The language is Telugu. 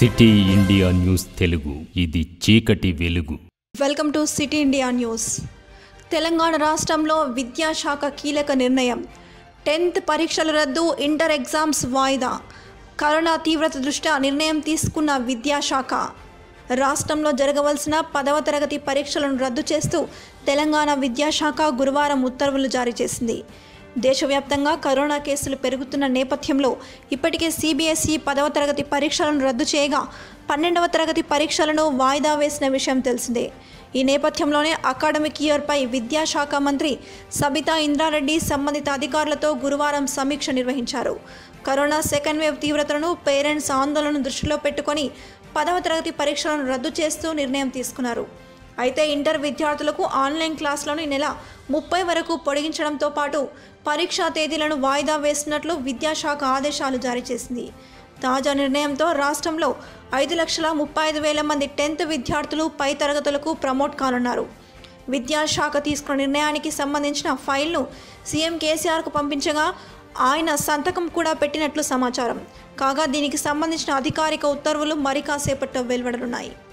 సిటీ ఇండియా న్యూస్ తెలుగు ఇది చీకటి వెలుగు welcome to City India News Telangana రాష్ట్రంలో విద్యాశాఖ కీలక నిర్ణయం టెన్త్ పరీక్షల రద్దు ఇంటర్ ఎగ్జామ్స్ వాయిదా కరోనా తీవ్రత దృష్ట్యా నిర్ణయం తీసుకున్న విద్యాశాఖ రాష్ట్రంలో జరగవలసిన పదవ తరగతి పరీక్షలను రద్దు చేస్తూ తెలంగాణ విద్యాశాఖ గురువారం ఉత్తర్వులు జారీ చేసింది దేశవ్యాప్తంగా కరోనా కేసులు పెరుగుతున్న నేపథ్యంలో ఇప్పటికే సిబిఎస్ఈ పదవ తరగతి పరీక్షలను రద్దు చేయగా పన్నెండవ తరగతి పరీక్షలను వాయిదా వేసిన విషయం తెలిసిందే ఈ నేపథ్యంలోనే అకాడమిక్ ఇయర్పై విద్యాశాఖ మంత్రి సబితా ఇంద్రారెడ్డి సంబంధిత అధికారులతో గురువారం సమీక్ష నిర్వహించారు కరోనా సెకండ్ వేవ్ తీవ్రతను పేరెంట్స్ ఆందోళనను దృష్టిలో పెట్టుకొని పదవ తరగతి పరీక్షలను రద్దు చేస్తూ నిర్ణయం తీసుకున్నారు అయితే ఇంటర్ విద్యార్థులకు ఆన్లైన్ క్లాసులను ఈ నెల ముప్పై వరకు పొడిగించడంతో పాటు పరీక్షా తేదీలను వాయిదా వేసినట్లు విద్యాశాఖ ఆదేశాలు జారీ చేసింది తాజా నిర్ణయంతో రాష్ట్రంలో ఐదు లక్షల ముప్పై ఐదు వేల మంది టెన్త్ విద్యార్థులు పై తరగతులకు ప్రమోట్ కానున్నారు విద్యాశాఖ తీసుకున్న నిర్ణయానికి సంబంధించిన ఫైల్ను సీఎం కేసీఆర్కు పంపించగా ఆయన సంతకం కూడా పెట్టినట్లు సమాచారం కాగా దీనికి సంబంధించిన అధికారిక ఉత్తర్వులు మరి కాసేపట్లో వెలువడనున్నాయి